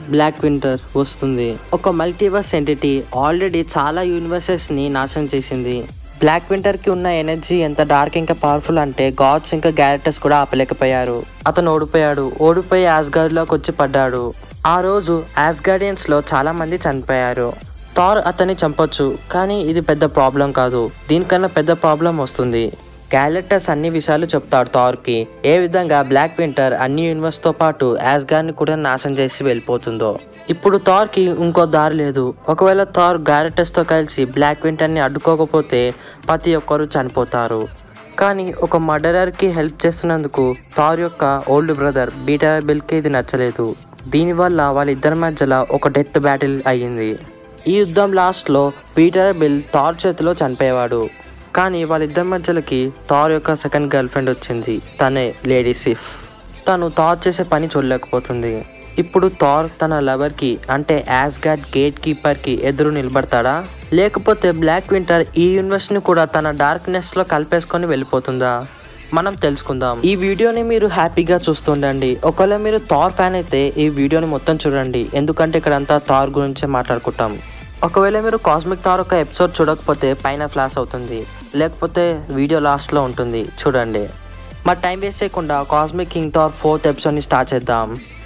black Winter వస్తుంది ఒక multiverse entity already చాలా యూనివర్సెస్ ని నాశనం చేసింది బ్లాక్ వింటర్ కి ఉన్న ఎనర్జీ ఎంత డార్క్ ఇంకా పవర్ఫుల్ అంటే గాడ్స్ ఇంకా గ్యారెక్టర్స్ కూడా ఆపలేకపోయారు అతను ఓడిపోయాడు ఓడిపోయి యాస్గార్డ్ లోకి వచ్చి పడ్డాడు ఆ రోజు యాస్గార్డియన్స్ లో చాలా మంది చనిపోయారు థార్ అతన్ని చంపొచ్చు కానీ ఇది పెద్ద ప్రాబ్లం కాదు దీనికన్నా పెద్ద ప్రాబ్లం వస్తుంది గ్యాలెక్టస్ అన్ని విషయాలు చెప్తాడు థార్ కి ఏ విధంగా బ్లాక్ వింటర్ అన్ని యూనివర్స్ తో పాటు యాస్గార్ ని కూడా నాశనం చేసి వెళ్ళిపోతుందో ఇప్పుడు థార్ కి ఇంకో దారి లేదు ఒకవేళ థార్ గ్యాలెక్టస్ తో కలిసి బ్లాక్ వింటర్ ని అడ్డుకోకపోతే ప్రతి ఒక్కరు చనిపోతారు కానీ ఒక మర్డరర్ కి హెల్ప్ చేస్తున్నందుకు థార్ యొక్క ఓల్డ్ బ్రదర్ బీటర్ బిల్ కి ఇది నచ్చలేదు దీనివల్ల వాళ్ళిద్దరి మధ్యలో ఒక డెత్ బ్యాటిల్ అయ్యింది ఈ యుద్ధం లాస్ట్ లో పీటర్ బిల్ థార్ చేతిలో చనిపోయేవాడు కానీ వాళ్ళిద్దరి మధ్యలోకి థార్ యొక్క సెకండ్ గర్ల్ ఫ్రెండ్ వచ్చింది తనే లేడీ సిఫ్ తను థార్ చేసే పని చూడలేకపోతుంది ఇప్పుడు థార్ తన లవర్ కి అంటే యాస్గాడ్ గేట్ కీపర్ కి ఎదురు నిలబడతాడా లేకపోతే బ్లాక్ వింటర్ ఈ యూనివర్స్ ని కూడా తన డార్క్నెస్ లో కలిపేసుకొని వెళ్ళిపోతుందా మనం తెలుసుకుందాం ఈ వీడియోని మీరు హ్యాపీగా చూస్తుండండి ఒకవేళ మీరు థార్ ఫ్యాన్ అయితే ఈ వీడియోని మొత్తం చూడండి ఎందుకంటే ఇక్కడ అంతా థార్ గురించే మాట్లాడుకుంటాం ఒకవేళ మీరు కాస్మిక్ థార్ ఒక ఎపిసోడ్ చూడకపోతే పైన ఫ్లాష్ అవుతుంది లేకపోతే వీడియో లాస్ట్లో ఉంటుంది చూడండి మా టైం వేస్ట్ చేయకుండా కాస్మిక్ కింగ్ థార్ ఫోర్త్ ఎపిసోడ్ని స్టార్ట్ చేద్దాం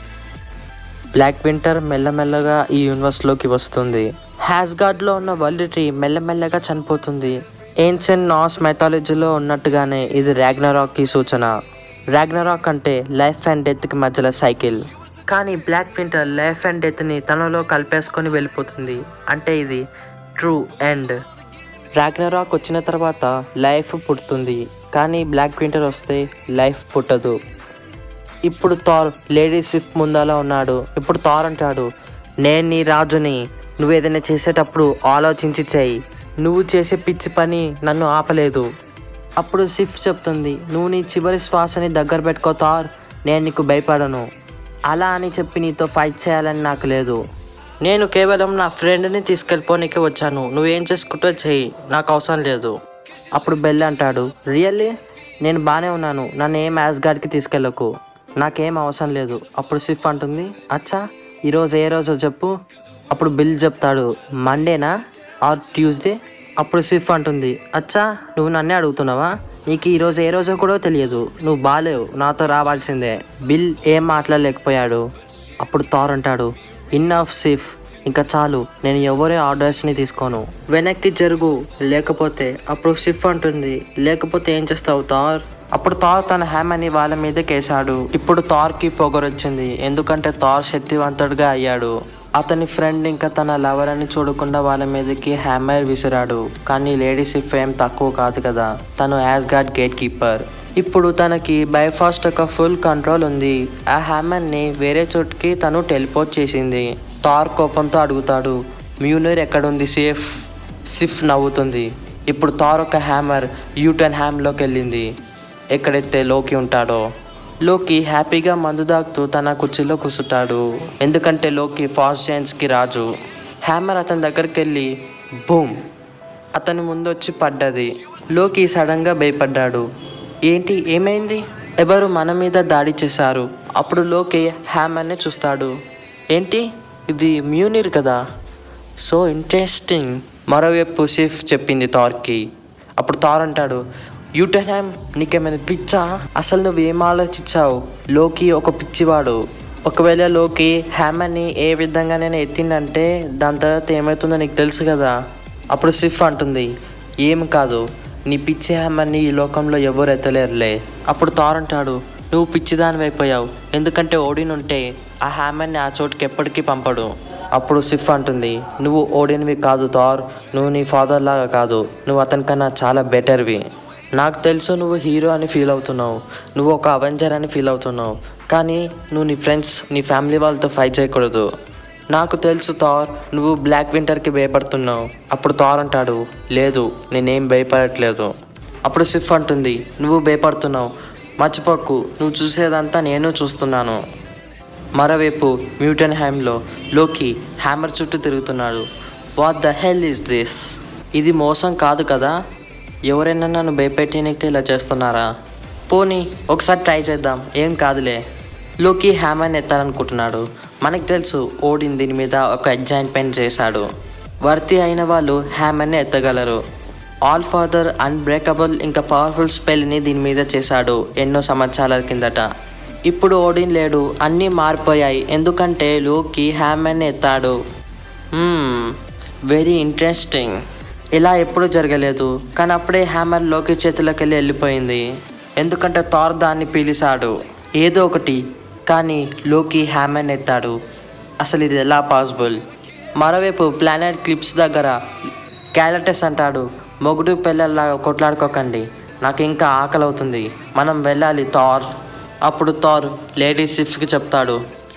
బ్లాక్ వింటర్ మెల్లమెల్లగా ఈ యూనివర్స్లోకి వస్తుంది హ్యాస్గార్డ్లో ఉన్న వరల్డ్ ట్రీ మెల్లమెల్లగా చనిపోతుంది ఏన్షియన్ నాస్ మెథాలజీలో ఉన్నట్టుగానే ఇది కి సూచన రాగ్నరాక్ అంటే లైఫ్ అండ్ డెత్కి మధ్యలో సైకిల్ కానీ బ్లాక్ వింటర్ లైఫ్ అండ్ డెత్ని తనలో కలిపేసుకొని వెళ్ళిపోతుంది అంటే ఇది ట్రూ ఎండ్ రాగ్నరాక్ వచ్చిన తర్వాత లైఫ్ పుడుతుంది కానీ బ్లాక్ వింటర్ వస్తే లైఫ్ పుట్టదు ఇప్పుడు థార్ లేడీ సిఫ్ ముందలా ఉన్నాడు ఇప్పుడు థార్ అంటాడు నేను నీ రాజుని నువ్వు ఏదైనా చేసేటప్పుడు ఆలోచించి చేయి నువ్వు చేసే పిచ్చి పని నన్ను ఆపలేదు అప్పుడు సిఫ్ చెప్తుంది నువ్వు నీ చివరి శ్వాసని దగ్గర పెట్టుకో థార్ నేను నీకు భయపడను అలా అని చెప్పి నీతో ఫైట్ చేయాలని నాకు లేదు నేను కేవలం నా ఫ్రెండ్ని తీసుకెళ్ళిపోనీకి వచ్చాను నువ్వేం చేసుకుంటో చెయ్యి నాకు అవసరం లేదు అప్పుడు బెల్ అంటాడు రియల్లీ నేను బాగానే ఉన్నాను నన్ను ఏం యాస్గార్డ్కి తీసుకెళ్ళకు నాకేం అవసరం లేదు అప్పుడు సిఫ్ అంటుంది అచ్చా ఈరోజు ఏ రోజో చెప్పు అప్పుడు బిల్ చెప్తాడు మండేనా ఆర్ ట్యూస్డే అప్పుడు సిఫ్ అంటుంది అచ్చా నువ్వు నన్నే అడుగుతున్నావా నీకు ఈరోజు ఏ రోజో కూడా తెలియదు నువ్వు బాలేవు నాతో రావాల్సిందే బిల్ ఏం మాట్లాడలేకపోయాడు అప్పుడు థార్ అంటాడు ఇన్ ఆఫ్ సిఫ్ ఇంకా చాలు నేను ఎవరి ఆర్డర్స్ని తీసుకోను వెనక్కి జరుగు లేకపోతే అప్పుడు సిఫ్ అంటుంది లేకపోతే ఏం చేస్తావు థార్ అప్పుడు థార్ తన హ్యామర్ని వాళ్ళ మీద కేశాడు ఇప్పుడు థార్కి పొగరొచ్చింది ఎందుకంటే థార్ శక్తివంతుడిగా అయ్యాడు అతని ఫ్రెండ్ ఇంకా తన లవర్ అని చూడకుండా వాళ్ళ మీదకి హ్యామర్ విసిరాడు కానీ లేడీ సిఫ్ ఏం తక్కువ కాదు కదా తను యాజ్ గాడ్ గేట్ కీపర్ ఇప్పుడు తనకి బైఫాస్ట్ ఒక ఫుల్ కంట్రోల్ ఉంది ఆ హ్యామర్ని వేరే చోటుకి తను టెలిపోర్ట్ చేసింది థార్ కోపంతో అడుగుతాడు మ్యూనర్ ఎక్కడుంది సేఫ్ సిఫ్ నవ్వుతుంది ఇప్పుడు థార్ ఒక హ్యామర్ యూటన్ హ్యామ్లోకి వెళ్ళింది ఎక్కడైతే లోకి ఉంటాడో లోకి హ్యాపీగా మందు దాగుతూ తన కుర్చీలో కూర్చుంటాడు ఎందుకంటే లోకి ఫాస్ట్ జైన్స్కి రాజు హ్యామర్ అతని దగ్గరికి వెళ్ళి బూమ్ అతని ముందు వచ్చి పడ్డది లోకి సడన్గా భయపడ్డాడు ఏంటి ఏమైంది ఎవరు మన మీద దాడి చేశారు అప్పుడు లోకి హ్యామర్ని చూస్తాడు ఏంటి ఇది మ్యూనిర్ కదా సో ఇంట్రెస్టింగ్ మరోవైపు సిఫ్ చెప్పింది థార్కి అప్పుడు థార్ అంటాడు యూటెన్హామ్ నీకేమైనా పిచ్చా అసలు నువ్వు ఏం ఆలోచించావు లోకి ఒక పిచ్చివాడు ఒకవేళ లోకి హ్యామర్ని ఏ విధంగా నేను ఎత్తిండంటే దాని తర్వాత ఏమవుతుందో నీకు తెలుసు కదా అప్పుడు సిఫ్ అంటుంది ఏం కాదు నీ పిచ్చి హ్యామర్ని ఈ లోకంలో ఎవరు ఎత్తలేరులే అప్పుడు థార్ అంటాడు నువ్వు పిచ్చిదాని అయిపోయావు ఎందుకంటే ఓడిన్ ఉంటే ఆ హ్యామర్ని ఆ చోటుకి ఎప్పటికీ పంపడు అప్పుడు సిఫ్ అంటుంది నువ్వు ఓడినవి కాదు థార్ నువ్వు నీ ఫాదర్ లాగా కాదు నువ్వు అతనికన్నా చాలా బెటర్వి నాకు తెలుసు నువ్వు హీరో అని ఫీల్ అవుతున్నావు నువ్వు ఒక అవెంజర్ అని ఫీల్ అవుతున్నావు కానీ నువ్వు నీ ఫ్రెండ్స్ నీ ఫ్యామిలీ వాళ్ళతో ఫైట్ చేయకూడదు నాకు తెలుసు థార్ నువ్వు బ్లాక్ వింటర్కి భయపడుతున్నావు అప్పుడు థార్ అంటాడు లేదు నేనేం భయపడట్లేదు అప్పుడు సిఫ్ అంటుంది నువ్వు భయపడుతున్నావు మర్చిపోకు నువ్వు చూసేదంతా నేను చూస్తున్నాను మరోవైపు మ్యూటన్ హ్యామ్లో లోకి హ్యామర్ చుట్టూ తిరుగుతున్నాడు what the hell is this ఇది మోసం కాదు కదా ఎవరైనా నన్ను భయపెట్టేనికి ఇలా చేస్తున్నారా పోనీ ఒకసారి ట్రై చేద్దాం ఏం కాదులే లోకి హ్యామర్ని ఎత్తాలనుకుంటున్నాడు మనకు తెలుసు ఓడిన్ దీని మీద ఒక అడ్జాయింట్మెంట్ చేశాడు వర్తి అయిన వాళ్ళు హ్యామర్ని ఎత్తగలరు ఆల్ ఫాదర్ అన్బ్రేకబుల్ ఇంకా పవర్ఫుల్ స్పెల్ని దీని మీద చేశాడు ఎన్నో సంవత్సరాల కిందట ఇప్పుడు ఓడిన్ లేడు అన్నీ మారిపోయాయి ఎందుకంటే లోకి హ్యామర్ని ఎత్తాడు వెరీ ఇంట్రెస్టింగ్ ఇలా ఎప్పుడు జరగలేదు కానీ అప్పుడే హ్యామర్ లోకి చేతిలోకి వెళ్ళి వెళ్ళిపోయింది ఎందుకంటే థార్ దాన్ని పీలిశాడు ఏదో ఒకటి కానీ లోకి హ్యామర్ని ఎత్తాడు అసలు ఇది ఎలా పాసిబుల్ మరోవైపు ప్లానెట్ క్లిప్స్ దగ్గర క్యాలటస్ అంటాడు మొగుడు పిల్లల్లాగా కొట్లాడుకోకండి నాకు ఇంకా ఆకలి అవుతుంది మనం వెళ్ళాలి థార్ అప్పుడు థార్ లేడీ సిఫ్కి చెప్తాడు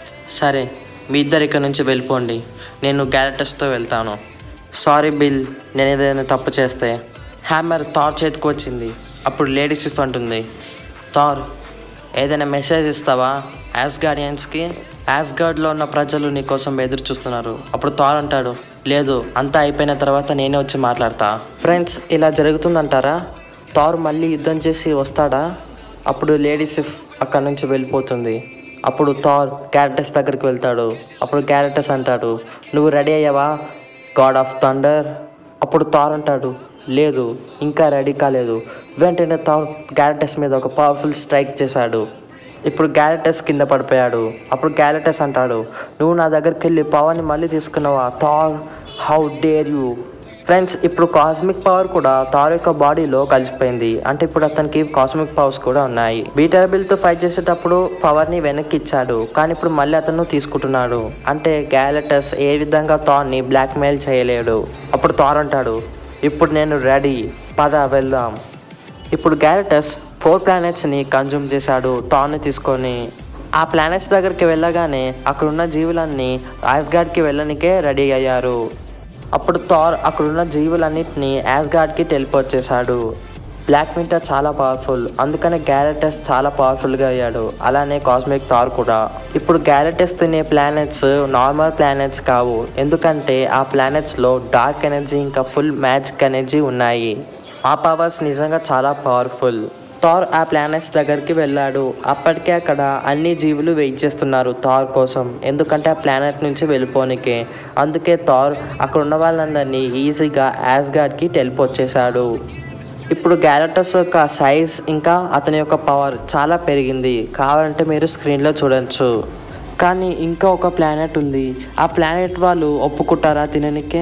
సరే మీ ఇద్దరు ఇక్కడ నుంచి వెళ్ళిపోండి నేను గ్యాలటస్తో వెళ్తాను సారీ బిల్ నేను ఏదైనా తప్పు చేస్తే హ్యామర్ థార్ చేతికి వచ్చింది అప్పుడు లేడీ సిఫ్ అంటుంది థార్ ఏదైనా మెసేజ్ ఇస్తావా యాస్ గార్డియన్స్కి యాస్ గార్డ్లో ఉన్న ప్రజలు నీ కోసం ఎదురు చూస్తున్నారు అప్పుడు థార్ అంటాడు లేదు అంతా అయిపోయిన తర్వాత నేనే వచ్చి మాట్లాడతా ఫ్రెండ్స్ ఇలా జరుగుతుందంటారా థార్ మళ్ళీ యుద్ధం చేసి వస్తాడా అప్పుడు లేడీ సిఫ్ అక్కడ నుంచి వెళ్ళిపోతుంది అప్పుడు థార్ క్యారెక్టర్స్ దగ్గరికి వెళ్తాడు అప్పుడు క్యారెక్టర్స్ అంటాడు నువ్వు రెడీ అయ్యావా గాడ్ ఆఫ్ థండర్ అప్పుడు థార్ అంటాడు లేదు ఇంకా రెడీ కాలేదు వెంటనే థార్ గ్యారెటస్ మీద ఒక పవర్ఫుల్ స్ట్రైక్ చేశాడు ఇప్పుడు గ్యారెటస్ కింద పడిపోయాడు అప్పుడు గ్యారెటస్ అంటాడు నువ్వు నా దగ్గరికి వెళ్ళి పవర్ని మళ్ళీ తీసుకున్నావా Thor how dare you friends ఇప్పుడు కాస్మిక్ పవర్ కూడా థార్ యొక్క బాడీలో కలిసిపోయింది అంటే ఇప్పుడు అతనికి కాస్మిక్ పవర్స్ కూడా ఉన్నాయి బీటర్ తో ఫైట్ చేసేటప్పుడు పవర్ ని వెనక్కి ఇచ్చాడు కానీ ఇప్పుడు మళ్ళీ అతను తీసుకుంటున్నాడు అంటే గ్యాలటస్ ఏ విధంగా థార్ ని బ్లాక్ మెయిల్ చేయలేడు అప్పుడు థార్ అంటాడు ఇప్పుడు నేను రెడీ పద వెళ్దాం ఇప్పుడు గ్యాలటస్ ఫోర్ ప్లానెట్స్ని కన్జ్యూమ్ చేశాడు థార్ని తీసుకొని ఆ ప్లానెట్స్ దగ్గరికి వెళ్ళగానే అక్కడున్న జీవులన్నీ యాస్గాడ్కి వెళ్ళనికే రెడీ అయ్యారు అప్పుడు థార్ అక్కడున్న జీవులన్నింటినీ యాస్గాడ్కి టెలిపోర్ట్ చేశాడు బ్లాక్ వింటర్ చాలా పవర్ఫుల్ అందుకనే గ్యాలటస్ చాలా పవర్ఫుల్గా అయ్యాడు అలానే కాస్మిక్ థార్ కూడా ఇప్పుడు గ్యాలటస్ తినే ప్లానెట్స్ నార్మల్ ప్లానెట్స్ కావు ఎందుకంటే ఆ ప్లానెట్స్లో డార్క్ ఎనర్జీ ఇంకా ఫుల్ మ్యాజిక్ ఎనర్జీ ఉన్నాయి ఆ పవర్స్ నిజంగా చాలా పవర్ఫుల్ థార్ ఆ ప్లానెట్స్ దగ్గరికి వెళ్ళాడు అప్పటికే అక్కడ అన్ని జీవులు వెయిట్ చేస్తున్నారు థార్ కోసం ఎందుకంటే ఆ ప్లానెట్ నుంచి వెళ్ళిపోనికే అందుకే థార్ అక్కడ ఉన్న వాళ్ళందరినీ ఈజీగా యాస్గాడ్కి టెలిపోర్ట్ చేశాడు ఇప్పుడు గ్యాలటస్ యొక్క సైజ్ ఇంకా అతని యొక్క పవర్ చాలా పెరిగింది కావాలంటే మీరు స్క్రీన్లో చూడొచ్చు కానీ ఇంకా ఒక ప్లానెట్ ఉంది ఆ ప్లానెట్ వాళ్ళు ఒప్పుకుంటారా తిననికే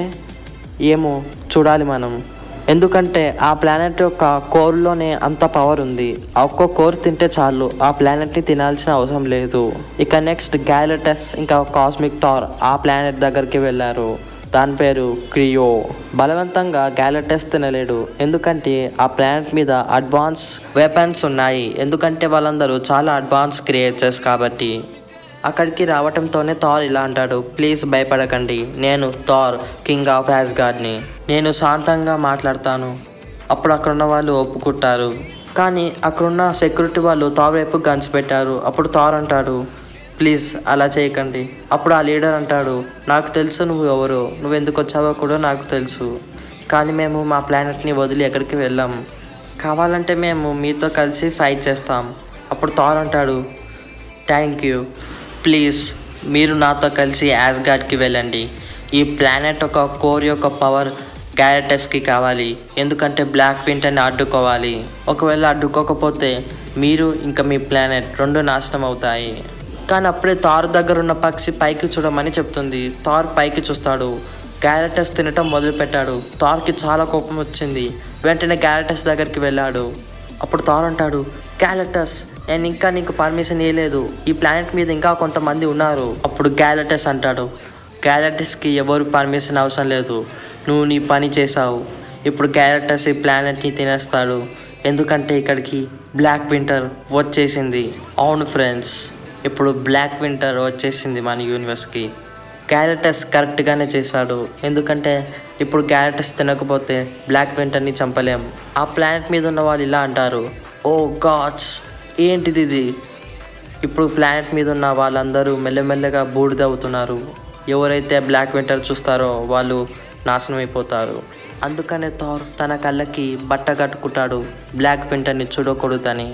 ఏమో చూడాలి మనం ఎందుకంటే ఆ ప్లానెట్ యొక్క కోర్లోనే అంత పవర్ ఉంది ఆ ఒక్క కోర్ తింటే చాలు ఆ ప్లానెట్ని తినాల్సిన అవసరం లేదు ఇక నెక్స్ట్ గ్యాలటస్ ఇంకా కాస్మిక్ థార్ ఆ ప్లానెట్ దగ్గరికి వెళ్ళారు దాని పేరు క్రియో బలవంతంగా గ్యాలటస్ తినలేడు ఎందుకంటే ఆ ప్లానెట్ మీద అడ్వాన్స్ వెపన్స్ ఉన్నాయి ఎందుకంటే వాళ్ళందరూ చాలా అడ్వాన్స్ క్రియేచర్స్ కాబట్టి అక్కడికి రావటంతోనే థార్ ఇలా అంటాడు ప్లీజ్ భయపడకండి నేను థార్ కింగ్ ఆఫ్ యాస్గాడ్ని నేను శాంతంగా మాట్లాడతాను అప్పుడు అక్కడున్న వాళ్ళు ఒప్పుకుంటారు కానీ అక్కడున్న సెక్యూరిటీ వాళ్ళు థార్ వైపు గన్స్ పెట్టారు అప్పుడు థార్ అంటాడు ప్లీజ్ అలా చేయకండి అప్పుడు ఆ లీడర్ అంటాడు నాకు తెలుసు నువ్వు ఎవరు నువ్వు ఎందుకు వచ్చావో కూడా నాకు తెలుసు కానీ మేము మా ప్లానెట్ని వదిలి ఎక్కడికి వెళ్ళాం కావాలంటే మేము మీతో కలిసి ఫైట్ చేస్తాం అప్పుడు థార్ అంటాడు థ్యాంక్ యూ ప్లీజ్ మీరు నాతో కలిసి యాస్గాడ్కి వెళ్ళండి ఈ ప్లానెట్ ఒక కోర్ యొక్క పవర్ గ్యాలటస్కి కావాలి ఎందుకంటే బ్లాక్ వింటర్ని అడ్డుకోవాలి ఒకవేళ అడ్డుకోకపోతే మీరు ఇంకా మీ ప్లానెట్ రెండు నాశనం అవుతాయి కానీ అప్పుడే తారు దగ్గర ఉన్న పక్షి పైకి చూడమని చెప్తుంది తార్ పైకి చూస్తాడు గ్యాలటస్ తినటం మొదలుపెట్టాడు తార్కి చాలా కోపం వచ్చింది వెంటనే గ్యాలటస్ దగ్గరికి వెళ్ళాడు అప్పుడు థార్ అంటాడు గ్యాలటస్ నేను ఇంకా నీకు పర్మిషన్ ఇవ్వలేదు ఈ ప్లానెట్ మీద ఇంకా కొంతమంది ఉన్నారు అప్పుడు గ్యాలటస్ అంటాడు గ్యాలటస్కి ఎవరు పర్మిషన్ అవసరం లేదు నువ్వు నీ పని చేసావు ఇప్పుడు గ్యాలటస్ ఈ ప్లానెట్ని తినేస్తాడు ఎందుకంటే ఇక్కడికి బ్లాక్ వింటర్ వచ్చేసింది అవును ఫ్రెండ్స్ ఇప్పుడు బ్లాక్ వింటర్ వచ్చేసింది మన యూనివర్స్కి గ్యాలటస్ కరెక్ట్గానే చేశాడు ఎందుకంటే ఇప్పుడు గ్యాలటస్ తినకపోతే బ్లాక్ వింటర్ని చంపలేం ఆ ప్లానెట్ మీద ఉన్న వాళ్ళు ఇలా అంటారు ఓ గాడ్స్ ఏంటిది ఇది ఇప్పుడు ప్లానెట్ మీద ఉన్న వాళ్ళందరూ మెల్లమెల్లగా బూడిదవుతున్నారు ఎవరైతే బ్లాక్ వింటర్ చూస్తారో వాళ్ళు నాశనం అయిపోతారు అందుకనే థార్ తన కళ్ళకి బట్ట కట్టుకుంటాడు బ్లాక్ వింటర్ని చూడకూడదని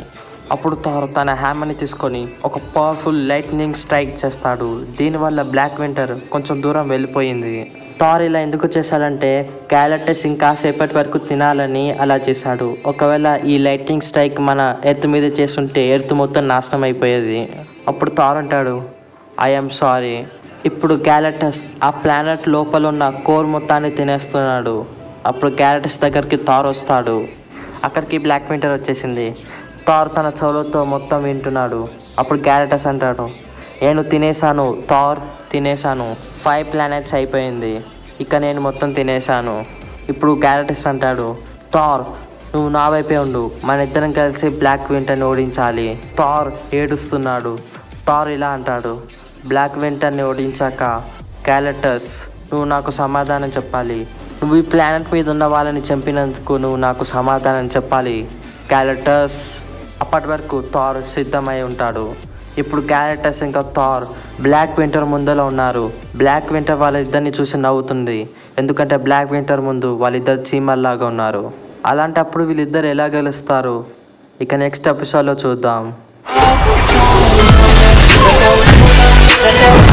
అప్పుడు థార్ తన హ్యామర్ని తీసుకొని ఒక పవర్ఫుల్ లైట్నింగ్ స్ట్రైక్ చేస్తాడు దీనివల్ల బ్లాక్ వింటర్ కొంచెం దూరం వెళ్ళిపోయింది థార్ ఇలా ఎందుకు చేశాడంటే క్యాలెటస్ ఇంకా సేపటి వరకు తినాలని అలా చేశాడు ఒకవేళ ఈ లైటింగ్ స్ట్రైక్ మన ఎర్త్ మీద చేస్తుంటే ఎర్త్ మొత్తం నాశనం అయిపోయేది అప్పుడు థార్ అంటాడు ఐఎమ్ సారీ ఇప్పుడు గ్యాలటస్ ఆ ప్లానెట్ లోపల ఉన్న కోర్ మొత్తాన్ని తినేస్తున్నాడు అప్పుడు గ్యాలటస్ దగ్గరికి థార్ వస్తాడు అక్కడికి బ్లాక్ వింటర్ వచ్చేసింది థార్ తన చెవులతో మొత్తం వింటున్నాడు అప్పుడు గ్యాలటస్ అంటాడు నేను తినేసాను థార్ తినేసాను ఫైవ్ ప్లానెట్స్ అయిపోయింది ఇక నేను మొత్తం తినేసాను ఇప్పుడు గ్యాలటస్ అంటాడు థార్ నువ్వు నా వైపే ఉండు మన ఇద్దరం కలిసి బ్లాక్ వింటర్ని ఓడించాలి థార్ ఏడుస్తున్నాడు థార్ ఇలా అంటాడు బ్లాక్ వింటర్ని ఓడించాక క్యాలెటస్ నువ్వు నాకు సమాధానం చెప్పాలి నువ్వు ఈ ప్లానెట్ మీద ఉన్న వాళ్ళని చంపినందుకు నువ్వు నాకు సమాధానం చెప్పాలి క్యాలెటస్ అప్పటి వరకు థార్ సిద్ధమై ఉంటాడు ఇప్పుడు క్యారెక్టర్స్ ఇంకా థార్ బ్లాక్ వింటర్ ముందర ఉన్నారు బ్లాక్ వింటర్ వాళ్ళిద్దరిని చూసి నవ్వుతుంది ఎందుకంటే బ్లాక్ వింటర్ ముందు వాళ్ళిద్దరు చీమల్లాగా ఉన్నారు అలాంటప్పుడు వీళ్ళిద్దరు ఎలా గెలుస్తారు ఇక నెక్స్ట్ ఎపిసోడ్లో చూద్దాం The